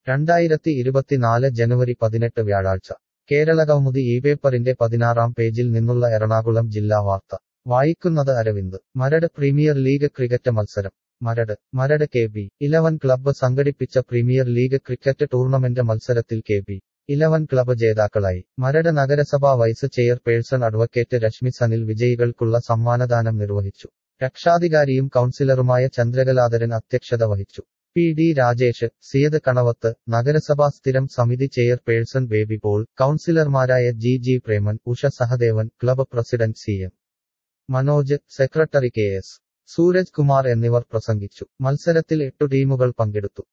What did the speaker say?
രണ്ടായിരത്തി ഇരുപത്തിനാല് ജനുവരി പതിനെട്ട് വ്യാഴാഴ്ച കേരള കൗമുദി ഈ പേപ്പറിന്റെ പതിനാറാം പേജിൽ നിന്നുള്ള എറണാകുളം ജില്ലാ വാർത്ത വായിക്കുന്നത് Aravind Maradu premier league cricket മത്സരം Maradu Maradu K B eleven club സംഘടിപ്പിച്ച പ്രീമിയർ ലീഗ് ക്രിക്കറ്റ് ടൂർണമെന്റ് മത്സരത്തിൽ കെ ബി ഇലവൻ ക്ലബ്ബ് ജേതാക്കളായി മരട് നഗരസഭാ vice chairperson advocate Reshmi Sanil വിജയികൾക്കുള്ള സമ്മാനദാനം നിർവഹിച്ചു രക്ഷാധികാരിയും കൗൺസിലറുമായ ചന്ദ്രകലാധരൻ അധ്യക്ഷത വഹിച്ചു പി ഡി രാജേഷ് സിയത് കണവത്ത് നഗരസഭാ സ്ഥിരം സമിതി ചെയർപേഴ്സൺ ബേബി പോൾ കൗൺസിലർമാരായ G G Preman Usha Sahadevan club president C M Manoj secretary K S Sooraj Kumar എന്നിവർ പ്രസംഗിച്ചു മത്സരത്തിൽ എട്ടു ടീമുകൾ പങ്കെടുത്തു